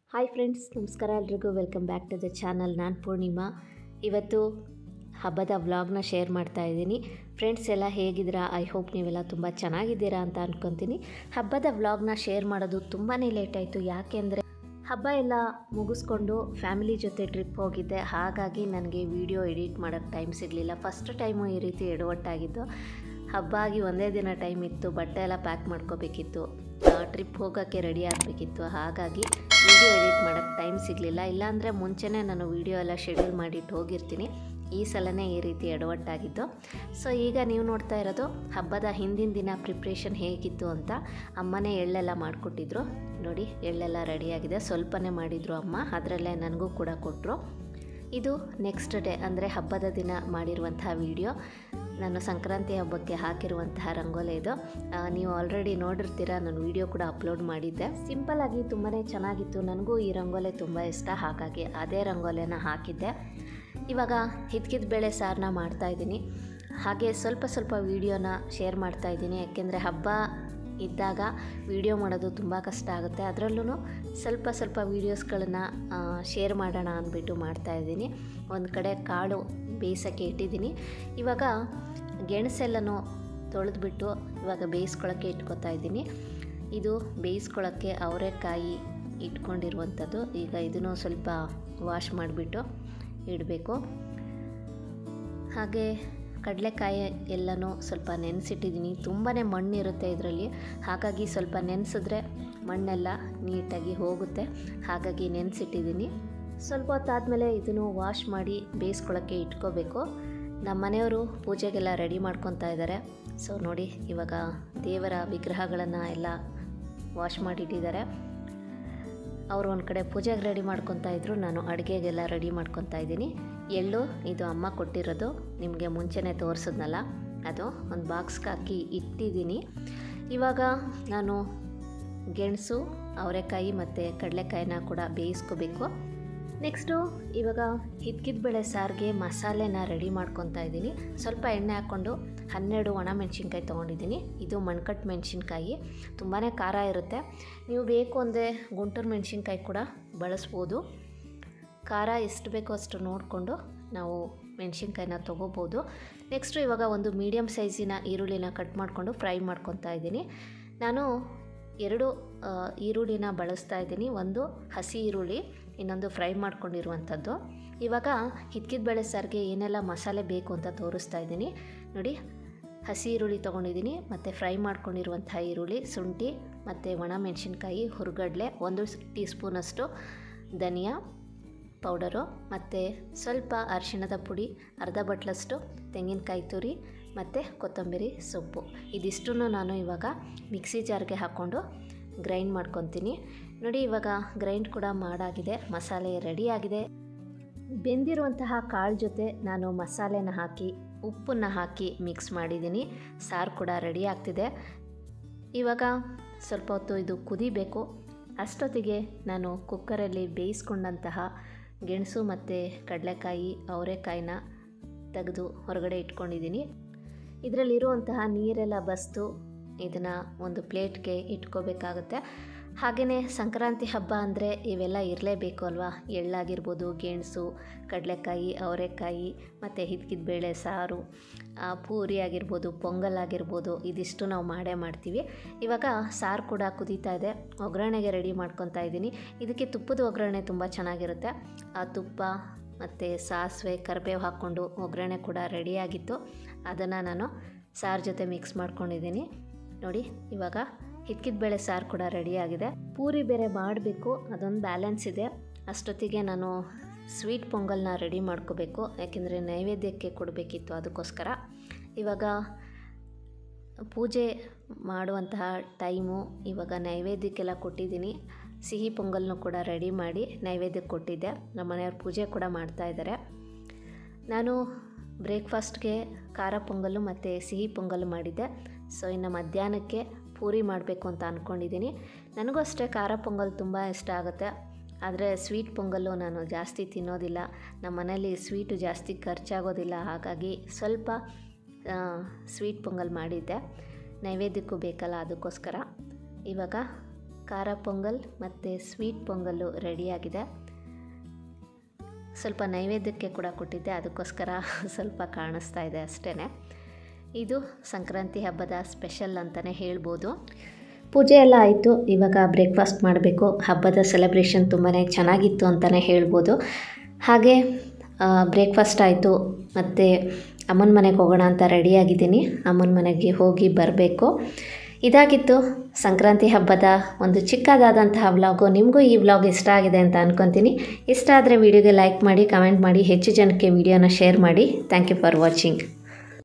hi friends ನಮಸ್ಕಾರ ಎಲ್ರಿಗೂ welcome back to the channel ನಾನು ಪೂರ್ಣಿಮಾ ಇವತ್ತು ಹಬ್ಬದ ವ್ಲಾಗ್ನ ಶೇರ್ ಮಾಡ್ತಾ ಇದ್ದೀನಿ ಫ್ರೆಂಡ್ಸ್ ಎಲ್ಲ ಹೇಗಿದ್ದೀರಾ ಐ ಹೋಪ್ ನೀವೆಲ್ಲ ತುಂಬ ಚೆನ್ನಾಗಿದ್ದೀರಾ ಅಂತ ಅಂದ್ಕೊತೀನಿ ಹಬ್ಬದ ವ್ಲಾಗ್ನ ಶೇರ್ ಮಾಡೋದು ತುಂಬಾ ಲೇಟ್ ಆಯಿತು ಯಾಕೆಂದರೆ ಹಬ್ಬ ಎಲ್ಲ ಮುಗಿಸ್ಕೊಂಡು ಫ್ಯಾಮಿಲಿ ಜೊತೆ ಟ್ರಿಪ್ ಹೋಗಿದ್ದೆ ಹಾಗಾಗಿ ನನಗೆ ವಿಡಿಯೋ ಎಡಿಟ್ ಮಾಡೋಕ್ಕೆ ಟೈಮ್ ಸಿಗಲಿಲ್ಲ ಫಸ್ಟ್ ಟೈಮು ಈ ರೀತಿ ಎಡವಟ್ಟಾಗಿದ್ದು ಹಬ್ಬ ಆಗಿ ಒಂದೇ ದಿನ ಟೈಮ್ ಇತ್ತು ಬಟ್ಟೆ ಎಲ್ಲ ಪ್ಯಾಕ್ ಮಾಡ್ಕೋಬೇಕಿತ್ತು ಟ್ರಿಪ್ ಹೋಗೋಕ್ಕೆ ರೆಡಿ ಆಗಬೇಕಿತ್ತು ಹಾಗಾಗಿ ವಿಡಿಯೋ ಎಡಿಟ್ ಮಾಡೋಕ್ಕೆ ಟೈಮ್ ಸಿಗಲಿಲ್ಲ ಇಲ್ಲಾಂದರೆ ಮುಂಚೆನೇ ನಾನು ವಿಡಿಯೋ ಎಲ್ಲ ಶೆಡ್ಯೂಲ್ ಮಾಡಿಟ್ಟು ಹೋಗಿರ್ತೀನಿ ಈ ಸಲನೇ ಈ ರೀತಿ ಎಡವಟ್ಟಾಗಿತ್ತು ಸೊ ಈಗ ನೀವು ನೋಡ್ತಾ ಇರೋದು ಹಬ್ಬದ ಹಿಂದಿನ ದಿನ ಪ್ರಿಪ್ರೇಷನ್ ಹೇಗಿತ್ತು ಅಂತ ಅಮ್ಮನೇ ಎಳ್ಳೆಲ್ಲ ಮಾಡಿಕೊಟ್ಟಿದ್ರು ನೋಡಿ ಎಳ್ಳೆಲ್ಲ ರೆಡಿಯಾಗಿದೆ ಸ್ವಲ್ಪನೇ ಮಾಡಿದರು ಅಮ್ಮ ಅದರಲ್ಲೇ ನನಗೂ ಕೂಡ ಕೊಟ್ಟರು ಇದು ನೆಕ್ಸ್ಟ್ ಡೇ ಅಂದರೆ ಹಬ್ಬದ ದಿನ ಮಾಡಿರುವಂತಹ ವಿಡಿಯೋ ನಾನು ಸಂಕ್ರಾಂತಿ ಹಬ್ಬಕ್ಕೆ ಹಾಕಿರುವಂತಹ ರಂಗೋಲೆ ಇದು ಆ, ನೀವು ಆಲ್ರೆಡಿ ನೋಡಿರ್ತೀರ ನಾನು ವಿಡಿಯೋ ಕೂಡ ಅಪ್ಲೋಡ್ ಮಾಡಿದ್ದೆ ಸಿಂಪಲ್ ಆಗಿ ತುಂಬಾ ಚೆನ್ನಾಗಿತ್ತು ನನಗೂ ಈ ರಂಗೋಲೆ ತುಂಬ ಇಷ್ಟ ಹಾಗಾಗಿ ಅದೇ ರಂಗೋಲೆನ ಹಾಕಿದ್ದೆ ಇವಾಗ ಹಿದ್ಕಿದ ಬೇಳೆ ಸಾರನ್ನ ಮಾಡ್ತಾಯಿದ್ದೀನಿ ಹಾಗೆ ಸ್ವಲ್ಪ ಸ್ವಲ್ಪ ವೀಡಿಯೋನ ಶೇರ್ ಮಾಡ್ತಾಯಿದ್ದೀನಿ ಯಾಕೆಂದರೆ ಹಬ್ಬ ಇದ್ದಾಗ ವಿಡಿಯೋ ಮಾಡೋದು ತುಂಬ ಕಷ್ಟ ಆಗುತ್ತೆ ಅದರಲ್ಲೂ ಸ್ವಲ್ಪ ಸ್ವಲ್ಪ ವೀಡಿಯೋಸ್ಗಳನ್ನು ಶೇರ್ ಮಾಡೋಣ ಅಂದ್ಬಿಟ್ಟು ಮಾಡ್ತಾಯಿದ್ದೀನಿ ಒಂದು ಕಡೆ ಕಾಳು ಬೇಯಿಸೋಕ್ಕೆ ಇಟ್ಟಿದ್ದೀನಿ ಇವಾಗ ಗೆಣಸೆಲ್ಲನೂ ತೊಳೆದ್ಬಿಟ್ಟು ಇವಾಗ ಬೇಯಿಸ್ಕೊಳ್ಳೋಕ್ಕೆ ಇಟ್ಕೊತಾ ಇದ್ದೀನಿ ಇದು ಬೇಯಿಸ್ಕೊಳ್ಳೋಕ್ಕೆ ಅವರೆಕಾಯಿ ಇಟ್ಕೊಂಡಿರುವಂಥದ್ದು ಈಗ ಇದನ್ನು ಸ್ವಲ್ಪ ವಾಶ್ ಮಾಡಿಬಿಟ್ಟು ಇಡಬೇಕು ಹಾಗೆ ಕಡಲೆಕಾಯಿ ಎಲ್ಲನೂ ಸ್ವಲ್ಪ ನೆನೆಸಿಟ್ಟಿದ್ದೀನಿ ತುಂಬಾ ಮಣ್ಣಿರುತ್ತೆ ಇದರಲ್ಲಿ ಹಾಗಾಗಿ ಸ್ವಲ್ಪ ನೆನೆಸಿದ್ರೆ ಮಣ್ಣೆಲ್ಲ ನೀಟಾಗಿ ಹೋಗುತ್ತೆ ಹಾಗಾಗಿ ನೆನೆಸಿಟ್ಟಿದ್ದೀನಿ ಸ್ವಲ್ಪ ಹೊತ್ತಾದಮೇಲೆ ಇದನ್ನು ವಾಶ್ ಮಾಡಿ ಬೇಯಿಸ್ಕೊಳ್ಳೋಕ್ಕೆ ಇಟ್ಕೋಬೇಕು ನಮ್ಮ ಮನೆಯವರು ಪೂಜೆಗೆಲ್ಲ ರೆಡಿ ಮಾಡ್ಕೊತಾ ಇದ್ದಾರೆ ಸೊ ನೋಡಿ ಇವಾಗ ದೇವರ ವಿಗ್ರಹಗಳನ್ನು ಎಲ್ಲ ವಾಶ್ ಮಾಡಿಟ್ಟಿದ್ದಾರೆ ಅವರು ಒಂದು ಕಡೆ ಪೂಜೆಗೆ ರೆಡಿ ಮಾಡ್ಕೊತಾ ಇದ್ರು ನಾನು ಅಡುಗೆಗೆಲ್ಲ ರೆಡಿ ಮಾಡ್ಕೊತಾ ಇದ್ದೀನಿ ಎಳ್ಳು ಇದು ಅಮ್ಮ ಕೊಟ್ಟಿರೋದು ನಿಮಗೆ ಮುಂಚೆನೇ ತೋರಿಸಿದ್ನಲ್ಲ ಅದು ಒಂದು ಬಾಕ್ಸ್ಗೆ ಹಾಕಿ ಇಟ್ಟಿದ್ದೀನಿ ಇವಾಗ ನಾನು ಗೆಣಸು ಅವರೆಕಾಯಿ ಮತ್ತು ಕಡಲೆಕಾಯಿನ ಕೂಡ ಬೇಯಿಸ್ಕೋಬೇಕು ನೆಕ್ಸ್ಟು ಇವಾಗ ಹಿದ್ಕಿದ ಬೇಳೆ ಸಾರಿಗೆ ಮಸಾಲೆನ ರೆಡಿ ಮಾಡ್ಕೊತಾ ಇದ್ದೀನಿ ಸ್ವಲ್ಪ ಎಣ್ಣೆ ಹಾಕ್ಕೊಂಡು ಹನ್ನೆರಡು ಒಣ ಮೆಣಸಿನ್ಕಾಯಿ ತೊಗೊಂಡಿದ್ದೀನಿ ಇದು ಮಣ್ಕಟ್ಟು ಮೆಣಸಿನ್ಕಾಯಿ ತುಂಬಾ ಖಾರ ಇರುತ್ತೆ ನೀವು ಬೇಕು ಅಂದರೆ ಗುಂಟೂರು ಮೆಣಸಿನ್ಕಾಯಿ ಕೂಡ ಬಳಸ್ಬೋದು ಖಾರ ಎಷ್ಟು ಬೇಕೋ ಅಷ್ಟು ನೋಡಿಕೊಂಡು ನಾವು ಮೆಣಸಿನ್ಕಾಯಿನ ತೊಗೋಬೋದು ನೆಕ್ಸ್ಟು ಇವಾಗ ಒಂದು ಮೀಡಿಯಮ್ ಸೈಜಿನ ಈರುಳ್ಳಿನ ಕಟ್ ಮಾಡಿಕೊಂಡು ಫ್ರೈ ಮಾಡ್ಕೊತಾ ಇದ್ದೀನಿ ನಾನು ಎರಡು ಆ, ಈರುಳ್ಳಿನ ಬಳಸ್ತಾ ಇದ್ದೀನಿ ಒಂದು ಹಸಿ ಈರುಳ್ಳಿ ಇನ್ನೊಂದು ಫ್ರೈ ಮಾಡ್ಕೊಂಡಿರುವಂಥದ್ದು ಇವಾಗ ಹಿದ್ಕಿದ ಬೇಳೆ ಸಾರಿಗೆ ಏನೆಲ್ಲ ಮಸಾಲೆ ಬೇಕು ಅಂತ ತೋರಿಸ್ತಾ ಇದ್ದೀನಿ ನೋಡಿ ಹಸಿ ಈರುಳ್ಳಿ ತೊಗೊಂಡಿದ್ದೀನಿ ಮತ್ತು ಫ್ರೈ ಮಾಡ್ಕೊಂಡಿರುವಂಥ ಈರುಳ್ಳಿ ಶುಂಠಿ ಮತ್ತು ಒಣ ಮೆಣಸಿನ್ಕಾಯಿ ಹುರುಗಡ್ಲೆ ಒಂದು ಟೀ ಸ್ಪೂನಷ್ಟು ಧನಿಯಾ ಪೌಡರು ಮತ್ತು ಸ್ವಲ್ಪ ಅರಿಶಿಣದ ಪುಡಿ ಅರ್ಧ ಬಟ್ಲಷ್ಟು ತೆಂಗಿನಕಾಯಿ ತುರಿ ಮತ್ತು ಕೊತ್ತಂಬರಿ ಸೊಪ್ಪು ಇದಿಷ್ಟನ್ನು ನಾನು ಇವಾಗ ಮಿಕ್ಸಿ ಜಾರ್ಗೆ ಹಾಕ್ಕೊಂಡು ಗ್ರೈಂಡ್ ಮಾಡ್ಕೊತೀನಿ ನೋಡಿ ಇವಾಗ ಗ್ರೈಂಡ್ ಕೂಡ ಮಾಡಾಗಿದೆ ಮಸಾಲೆ ರೆಡಿಯಾಗಿದೆ ಬೆಂದಿರುವಂತಹ ಕಾಳು ಜೊತೆ ನಾನು ಮಸಾಲೆನ ಹಾಕಿ ಉಪ್ಪನ್ನು ಹಾಕಿ ಮಿಕ್ಸ್ ಮಾಡಿದ್ದೀನಿ ಸಾರು ಕೂಡ ರೆಡಿ ಆಗ್ತಿದೆ ಇವಾಗ ಸ್ವಲ್ಪ ಹೊತ್ತು ಇದು ಕುದಿಬೇಕು ಅಷ್ಟೊತ್ತಿಗೆ ನಾನು ಕುಕ್ಕರಲ್ಲಿ ಬೇಯಿಸ್ಕೊಂಡಂತಹ ಗೆಣಸು ಮತ್ತು ಕಡಲೆಕಾಯಿ ಅವರೆಕಾಯಿನ ತೆಗೆದು ಹೊರಗಡೆ ಇಟ್ಕೊಂಡಿದ್ದೀನಿ ಇದರಲ್ಲಿರುವಂತಹ ನೀರೆಲ್ಲ ಬಸ್ತು ಇದನ್ನು ಒಂದು ಪ್ಲೇಟ್ಗೆ ಇಟ್ಕೋಬೇಕಾಗುತ್ತೆ ಹಾಗೆಯೇ ಸಂಕ್ರಾಂತಿ ಹಬ್ಬ ಅಂದರೆ ಇವೆಲ್ಲ ಇರಲೇಬೇಕು ಅಲ್ವಾ ಎಳ್ಳಾಗಿರ್ಬೋದು ಗೆಣಸು ಕಡಲೆಕಾಯಿ ಅವರೆಕಾಯಿ ಮತ್ತು ಹಿದ್ಕಿದ ಬೇಳೆ ಸಾರು ಆ, ಪೂರಿ ಆಗಿರ್ಬೋದು ಪೊಂಗಲ್ ಆಗಿರ್ಬೋದು ಇದಿಷ್ಟು ನಾವು ಮಾಡೇ ಮಾಡ್ತೀವಿ ಇವಾಗ ಸಾರು ಕೂಡ ಕುದೀತಾ ಇದೆ ಒಗ್ಗರಣೆಗೆ ರೆಡಿ ಮಾಡ್ಕೊತಾ ಇದ್ದೀನಿ ಇದಕ್ಕೆ ತುಪ್ಪದ ಒಗ್ಗರಣೆ ತುಂಬ ಚೆನ್ನಾಗಿರುತ್ತೆ ಆ ತುಪ್ಪ ಮತ್ತು ಸಾಸಿವೆ ಕರಿಬೇವು ಹಾಕ್ಕೊಂಡು ಒಗ್ಗರಣೆ ಕೂಡ ರೆಡಿಯಾಗಿತ್ತು ಅದನ್ನು ನಾನು ಸಾರು ಜೊತೆ ಮಿಕ್ಸ್ ಮಾಡ್ಕೊಂಡಿದ್ದೀನಿ ನೋಡಿ ಇವಾಗ ಹಿಕ್ಕಿದ ಬೇಳೆ ಸಾರು ಕೂಡ ರೆಡಿಯಾಗಿದೆ ಪೂರಿ ಬೇರೆ ಮಾಡಬೇಕು ಅದೊಂದು ಬ್ಯಾಲೆನ್ಸ್ ಇದೆ ಅಷ್ಟೊತ್ತಿಗೆ ನಾನು ಸ್ವೀಟ್ ಪೊಂಗಲ್ನ ರೆಡಿ ಮಾಡ್ಕೋಬೇಕು ಯಾಕೆಂದರೆ ನೈವೇದ್ಯಕ್ಕೆ ಕೊಡಬೇಕಿತ್ತು ಅದಕ್ಕೋಸ್ಕರ ಇವಾಗ ಪೂಜೆ ಮಾಡುವಂತಹ ಟೈಮು ಇವಾಗ ನೈವೇದ್ಯಕ್ಕೆಲ್ಲ ಕೊಟ್ಟಿದ್ದೀನಿ ಸಿಹಿ ಪೊಂಗಲ್ನು ಕೂಡ ರೆಡಿ ಮಾಡಿ ನೈವೇದ್ಯಕ್ಕೆ ಕೊಟ್ಟಿದ್ದೆ ನಮ್ಮ ಮನೆಯವ್ರು ಪೂಜೆ ಕೂಡ ಮಾಡ್ತಾ ಇದ್ದಾರೆ ನಾನು ಬ್ರೇಕ್ಫಾಸ್ಟ್ಗೆ ಖಾರ ಪೊಂಗಲ್ಲು ಮತ್ತು ಸಿಹಿ ಪೊಂಗಲ್ಲು ಮಾಡಿದ್ದೆ ಸೊ ಇನ್ನು ಮಧ್ಯಾಹ್ನಕ್ಕೆ ಪೂರಿ ಮಾಡಬೇಕು ಅಂತ ಅಂದ್ಕೊಂಡಿದ್ದೀನಿ ನನಗೂ ಅಷ್ಟೇ ಖಾರ ಪೊಂಗಲ್ ತುಂಬ ಇಷ್ಟ ಆಗುತ್ತೆ ಆದರೆ ಸ್ವೀಟ್ ಪೊಂಗಲ್ಲು ನಾನು ಜಾಸ್ತಿ ತಿನ್ನೋದಿಲ್ಲ ನಮ್ಮ ಮನೇಲಿ ಸ್ವೀಟು ಜಾಸ್ತಿ ಖರ್ಚಾಗೋದಿಲ್ಲ ಹಾಗಾಗಿ ಸ್ವಲ್ಪ ಆ, ಸ್ವೀಟ್ ಪೊಂಗಲ್ ಮಾಡಿದ್ದೆ ನೈವೇದ್ಯಕ್ಕೂ ಬೇಕಲ್ಲ ಅದಕ್ಕೋಸ್ಕರ ಇವಾಗ ಖಾರ ಪೊಂಗಲ್ ಮತ್ತು ಸ್ವೀಟ್ ಪೊಂಗಲ್ಲು ರೆಡಿಯಾಗಿದೆ ಸ್ವಲ್ಪ ನೈವೇದ್ಯಕ್ಕೆ ಕೂಡ ಕೊಟ್ಟಿದ್ದೆ ಅದಕ್ಕೋಸ್ಕರ ಸ್ವಲ್ಪ ಕಾಣಿಸ್ತಾ ಇದೆ ಅಷ್ಟೇ ಇದು ಸಂಕ್ರಾಂತಿ ಹಬ್ಬದ ಸ್ಪೆಷಲ್ ಅಂತಲೇ ಹೇಳ್ಬೋದು ಪೂಜೆ ಎಲ್ಲ ಆಯಿತು ಇವಾಗ ಬ್ರೇಕ್ಫಾಸ್ಟ್ ಮಾಡಬೇಕು ಹಬ್ಬದ ಸೆಲೆಬ್ರೇಷನ್ ತುಂಬಾ ಚೆನ್ನಾಗಿತ್ತು ಅಂತಲೇ ಹೇಳ್ಬೋದು ಹಾಗೆ ಬ್ರೇಕ್ಫಾಸ್ಟ್ ಆಯಿತು ಮತ್ತು ಅಮ್ಮನ ಮನೆಗೆ ಹೋಗೋಣ ಅಂತ ರೆಡಿಯಾಗಿದ್ದೀನಿ ಅಮ್ಮನ ಮನೆಗೆ ಹೋಗಿ ಬರಬೇಕು ಇದಾಗಿತ್ತು ಸಂಕ್ರಾಂತಿ ಹಬ್ಬದ ಒಂದು ಚಿಕ್ಕದಾದಂತಹ ವ್ಲಾಗು ನಿಮಗೂ ಈ ವ್ಲಾಗ್ ಇಷ್ಟ ಆಗಿದೆ ಅಂತ ಅಂದ್ಕೊತೀನಿ ಇಷ್ಟ ಆದರೆ ವಿಡಿಯೋಗೆ ಲೈಕ್ ಮಾಡಿ ಕಮೆಂಟ್ ಮಾಡಿ ಹೆಚ್ಚು ಜನಕ್ಕೆ ವಿಡಿಯೋನ ಶೇರ್ ಮಾಡಿ ಥ್ಯಾಂಕ್ ಯು ಫಾರ್ ವಾಚಿಂಗ್